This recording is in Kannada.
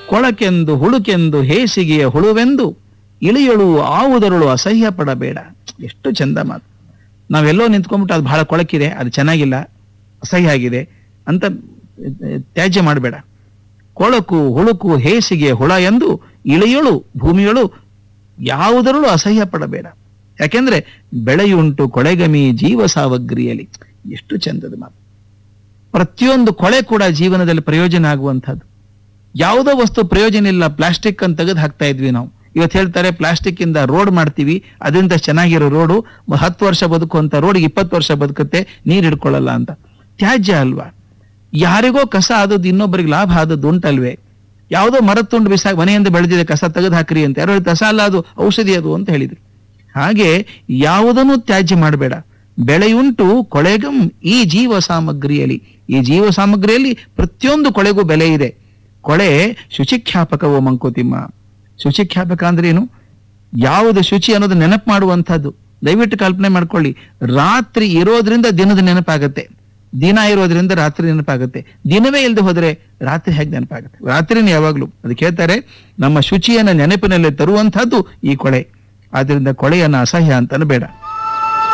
ಕೊಳಕೆಂದು ಹುಳುಕೆಂದು ಹೇಸಿಗೆಯ ಹುಳುವೆಂದು ಇಳಿಯಳು ಆವುದರಳು ಅಸಹ್ಯ ಪಡಬೇಡ ಎಷ್ಟು ಚಂದ ಮಾತು ನಾವೆಲ್ಲೋ ನಿಂತ್ಕೊಂಡ್ಬಿಟ್ಟು ಅದು ಬಹಳ ಕೊಳಕಿದೆ ಅದು ಚೆನ್ನಾಗಿಲ್ಲ ಅಸಹ್ಯ ಆಗಿದೆ ಅಂತ ಅಹ್, ತ್ಯಾಜ್ಯ ಮಾಡಬೇಡ ಕೊಳಕು ಹುಳುಕು ಹೇಸಿಗೆ ಹುಳ ಎಂದು ಇಳಿಯಳು ಭೂಮಿಯಳು ಯಾವುದರಲ್ಲೂ ಅಸಹ್ಯ ಪಡಬೇಡ ಯಾಕೆಂದ್ರೆ ಬೆಳೆಯುಂಟು ಕೊಳೆಗಮಿ ಜೀವ ಸಾವಗ್ರಿಯಲ್ಲಿ ಎಷ್ಟು ಚಂದದ ಮಾತು ಪ್ರತಿಯೊಂದು ಕೊಳೆ ಕೂಡ ಜೀವನದಲ್ಲಿ ಪ್ರಯೋಜನ ಆಗುವಂಥದ್ದು ಯಾವುದೋ ವಸ್ತು ಪ್ರಯೋಜನ ಇಲ್ಲ ಪ್ಲಾಸ್ಟಿಕ್ ಅಂತ ತೆಗೆದು ಹಾಕ್ತಾ ಇದ್ವಿ ನಾವು ಇವತ್ತು ಹೇಳ್ತಾರೆ ಪ್ಲಾಸ್ಟಿಕ್ ಇಂದ ರೋಡ್ ಮಾಡ್ತೀವಿ ಅದರಿಂದ ಚೆನ್ನಾಗಿರೋ ರೋಡು ಹತ್ತು ವರ್ಷ ಬದುಕುವಂತ ರೋಡ್ಗೆ ಇಪ್ಪತ್ತು ವರ್ಷ ಬದುಕುತ್ತೆ ನೀರ್ ಹಿಡ್ಕೊಳ್ಳಲ್ಲ ಅಂತ ತ್ಯಾಜ್ಯ ಅಲ್ವಾ ಯಾರಿಗೋ ಕಸ ಆದದ್ದು ಇನ್ನೊಬ್ಬರಿಗೆ ಲಾಭ ಆದದ್ದು ಉಂಟಲ್ವೇ ಯಾವುದೋ ಮರದ ತುಂಡು ಬಿಸಾಗಿ ಮನೆಯಿಂದ ಬೆಳೆದಿದೆ ಕಸ ತೆಗೆದು ಹಾಕ್ರಿ ಅಂತ ಯಾರೋ ಹೇಳಿದ್ರು, ಕಸ ಅಲ್ಲ ಅದು ಔಷಧಿ ಅದು ಅಂತ ಹೇಳಿದ್ರು ಹಾಗೆ ಯಾವುದನ್ನು ತ್ಯಾಜ್ಯ ಮಾಡಬೇಡ ಬೆಳೆಯುಂಟು ಕೊಳೆಗಂ ಈ ಜೀವ ಸಾಮಗ್ರಿಯಲ್ಲಿ ಈ ಜೀವ ಸಾಮಗ್ರಿಯಲ್ಲಿ ಪ್ರತಿಯೊಂದು ಕೊಳೆಗೂ ಬೆಲೆ ಇದೆ ಕೊಳೆ ಶುಚಿಖ್ಯಾಪಕವೋ ಮಂಕುತಿಮ್ಮ ಶುಚಿಖ್ಯಾಪಕ ಅಂದ್ರೆ ಏನು ಯಾವುದು ಶುಚಿ ಅನ್ನೋದು ನೆನಪು ಮಾಡುವಂಥದ್ದು ದಯವಿಟ್ಟು ಕಲ್ಪನೆ ಮಾಡ್ಕೊಳ್ಳಿ ರಾತ್ರಿ ಇರೋದ್ರಿಂದ ದಿನದ ನೆನಪಾಗತ್ತೆ ದಿನ ಇರೋದ್ರಿಂದ ರಾತ್ರಿ ನೆನಪಾಗುತ್ತೆ ದಿನವೇ ಇಲ್ಲದೆ ಹೋದ್ರೆ ರಾತ್ರಿ ಹೇಗೆ ನೆನಪಾಗುತ್ತೆ ರಾತ್ರಿನೇ ಯಾವಾಗ್ಲೂ ಅದಕ್ಕೆ ಹೇಳ್ತಾರೆ ನಮ್ಮ ಶುಚಿಯನ್ನ ನೆನಪಿನಲ್ಲಿ ತರುವಂತಹದ್ದು ಈ ಕೊಳೆ ಆದ್ರಿಂದ ಕೊಳೆಯನ್ನ ಅಸಹ್ಯ ಅಂತಾನು ಬೇಡ